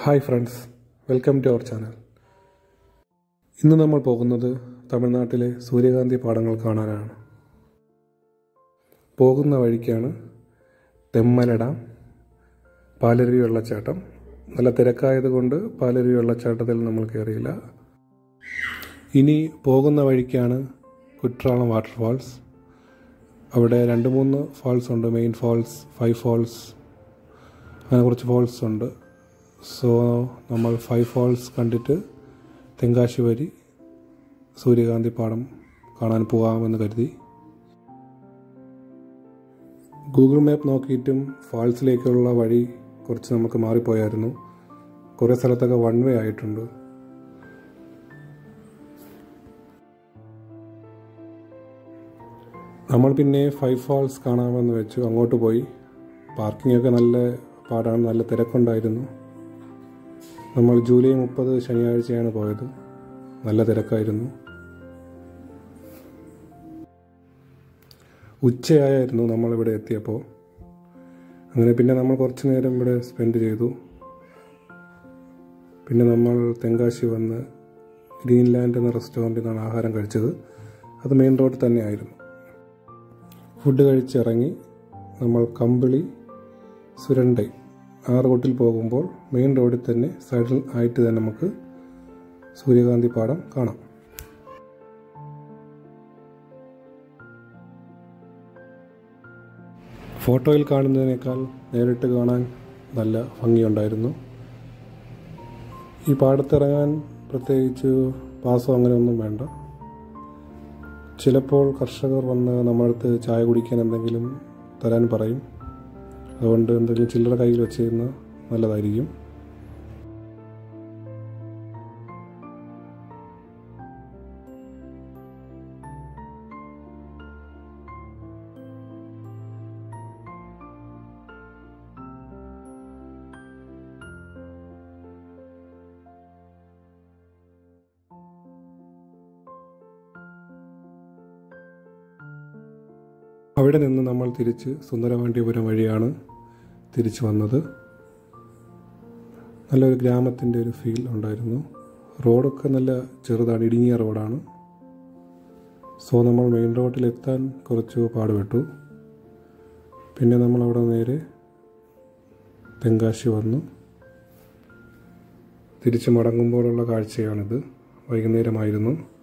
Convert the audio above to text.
hi friends welcome to our channel ഇന്ന് നമ്മൾ പോകുന്നത് തമിഴ്നാട്ടിലെ സൂര്യകാന്തി പാടങ്ങൾ കാണാനാണ് പോകുന്ന വഴിക്കാണ് തെമ്മല ഡാം പാലരുവി വെള്ളച്ചാട്ടം നല്ല തിരക്കായതുകൊണ്ട് പാലരുവി വെള്ളച്ചാട്ടത്തിൽ നമ്മൾ കയറിയില്ല ഇനി പോകുന്ന വഴിക്കാണ് കുട്രാളം വാട്ടർഫാൾസ് അവിടെ രണ്ട് മൂന്ന് ഫാൾസ് ഉണ്ട് മെയിൻ ഫാൾസ് ഫൈവ് ഫാൾസ് അങ്ങനെ കുറച്ച് ഫാൾസ് ഉണ്ട് സോ നമ്മൾ ഫൈവ് ഫാൾസ് കണ്ടിട്ട് തെങ്കാശി വരി സൂര്യകാന്തി പാടം കാണാൻ പോകാമെന്ന് കരുതി ഗൂഗിൾ മാപ്പ് നോക്കിയിട്ടും ഫാൾസിലേക്കുള്ള വഴി കുറച്ച് നമുക്ക് മാറിപ്പോയായിരുന്നു കുറേ സ്ഥലത്തൊക്കെ വൺ വേ ആയിട്ടുണ്ട് നമ്മൾ പിന്നെ ഫൈവ് ഫാൾസ് കാണാമെന്ന് വെച്ചു അങ്ങോട്ട് പോയി പാർക്കിംഗ് ഒക്കെ നല്ല പാടാണ് നല്ല തിരക്കുണ്ടായിരുന്നു നമ്മൾ ജൂലൈ മുപ്പത് ശനിയാഴ്ചയാണ് പോയത് നല്ല തിരക്കായിരുന്നു ഉച്ചയായിരുന്നു നമ്മളിവിടെ എത്തിയപ്പോൾ അങ്ങനെ പിന്നെ നമ്മൾ കുറച്ച് നേരം ഇവിടെ സ്പെൻഡ് ചെയ്തു പിന്നെ നമ്മൾ തെങ്കാശി വന്ന് ഗ്രീൻലാൻഡ് എന്ന റെസ്റ്റോറൻറ്റിൽ നിന്നാണ് ആഹാരം കഴിച്ചത് അത് മെയിൻ റോഡിൽ തന്നെ ആയിരുന്നു ഫുഡ് കഴിച്ചിറങ്ങി നമ്മൾ കമ്പിളി സുരണ്ടൈ ആ റോഡിൽ പോകുമ്പോൾ മെയിൻ റോഡിൽ തന്നെ സൈഡിൽ ആയിട്ട് തന്നെ നമുക്ക് സൂര്യകാന്തി പാടം കാണാം ഫോട്ടോയിൽ കാണുന്നതിനേക്കാൾ നേരിട്ട് കാണാൻ നല്ല ഭംഗിയുണ്ടായിരുന്നു ഈ പാടത്തിറങ്ങാൻ പ്രത്യേകിച്ച് പാസോ അങ്ങനെയൊന്നും വേണ്ട ചിലപ്പോൾ കർഷകർ വന്ന് നമ്മളടുത്ത് ചായ കുടിക്കാൻ എന്തെങ്കിലും തരാൻ പറയും അതുകൊണ്ട് എന്തെങ്കിലും ചില്ലറ കയ്യിൽ വെച്ചിരുന്ന നല്ലതായിരിക്കും അവിടെ നിന്ന് നമ്മൾ തിരിച്ച് സുന്ദരവാണ്ടിപുരം വഴിയാണ് തിരിച്ചു വന്നത് നല്ലൊരു ഗ്രാമത്തിൻ്റെ ഒരു ഫീൽ ഉണ്ടായിരുന്നു റോഡൊക്കെ നല്ല ചെറുതാണ് ഇടുങ്ങിയ റോഡാണ് സോ നമ്മൾ മെയിൻ റോഡിലെത്താൻ കുറച്ച് പാടുപെട്ടു പിന്നെ നമ്മൾ അവിടെ നേരെ തെങ്കാശി വന്നു തിരിച്ചു മടങ്ങുമ്പോഴുള്ള കാഴ്ചയാണിത് വൈകുന്നേരമായിരുന്നു